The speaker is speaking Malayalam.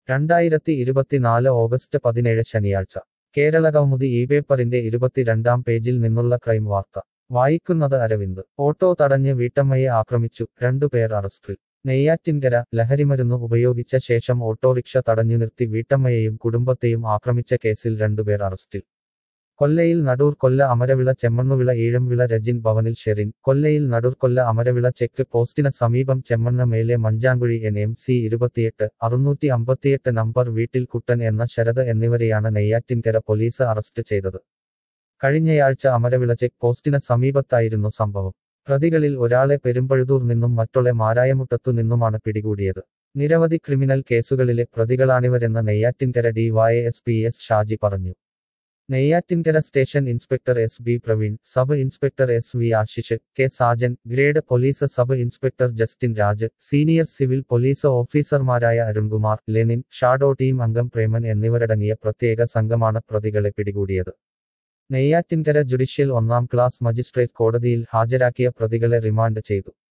രണ്ടായിരത്തി ഇരുപത്തിനാല് ഓഗസ്റ്റ് പതിനേഴ് ശനിയാഴ്ച കേരളകൗമുദി ഈ പേപ്പറിന്റെ ഇരുപത്തിരണ്ടാം പേജിൽ നിന്നുള്ള ക്രൈം വാർത്ത വായിക്കുന്നത് അരവിന്ദ് ഓട്ടോ തടഞ്ഞ് വീട്ടമ്മയെ ആക്രമിച്ചു രണ്ടുപേർ അറസ്റ്റിൽ നെയ്യാറ്റിൻകര ലഹരിമരുന്ന് ഉപയോഗിച്ച ശേഷം ഓട്ടോറിക്ഷ തടഞ്ഞു നിർത്തി വീട്ടമ്മയെയും കുടുംബത്തെയും ആക്രമിച്ച കേസിൽ രണ്ടുപേർ അറസ്റ്റിൽ കൊല്ലയിൽ നടൂർ കൊല്ല അമരവിള ചെമ്മണ്ണുവിള ഈഴംവിള രജിൻ ഭവനിൽ ഷെറിൻ കൊല്ലയിൽ നടൂർ കൊല്ല അമരവിള ചെക്ക് പോസ്റ്റിന് സമീപം ചെമ്മണ്ണ മേലെ മഞ്ചാങ്കുഴി എൻ എം സി ഇരുപത്തിയെട്ട് അറുന്നൂറ്റി അമ്പത്തിയെട്ട് നമ്പർ വീട്ടിൽ കുട്ടൻ എന്ന ശരത് എന്നിവരെയാണ് നെയ്യാറ്റിൻകര പോലീസ് അറസ്റ്റ് ചെയ്തത് കഴിഞ്ഞയാഴ്ച അമരവിള ചെക്ക് പോസ്റ്റിന് സമീപത്തായിരുന്നു സംഭവം പ്രതികളിൽ ഒരാളെ പെരുമ്പഴുതൂർ നിന്നും മറ്റൊളെ മാരായമുട്ടത്തു നിന്നുമാണ് പിടികൂടിയത് നിരവധി ക്രിമിനൽ കേസുകളിലെ പ്രതികളാണിവരെന്ന് നെയ്യാറ്റിൻകര ഡിവൈഎസ്പി എസ് ഷാജി പറഞ്ഞു Neyyattinkara station inspector S B Praveen sub inspector S V Ashish K Sajan grade police sub inspector Justin Raj senior civil police ഓഫീസർമാരായ അരുൺകുമാർ ലെനിൻ ഷാഡോ ടീം അംഗം പ്രേമൻ എന്നിവരടങ്ങിയ പ്രത്യേക സംഘമാണ് പ്രതികളെ പിടികൂടിയത് നെയ്യാറ്റിൻകര ജുഡീഷ്യൽ ഒന്നാം ക്ലാസ് മജിസ്ട്രേറ്റ് കോടതിയിൽ ഹാജരാക്കിയ പ്രതികളെ റിമാൻഡ് ചെയ്തു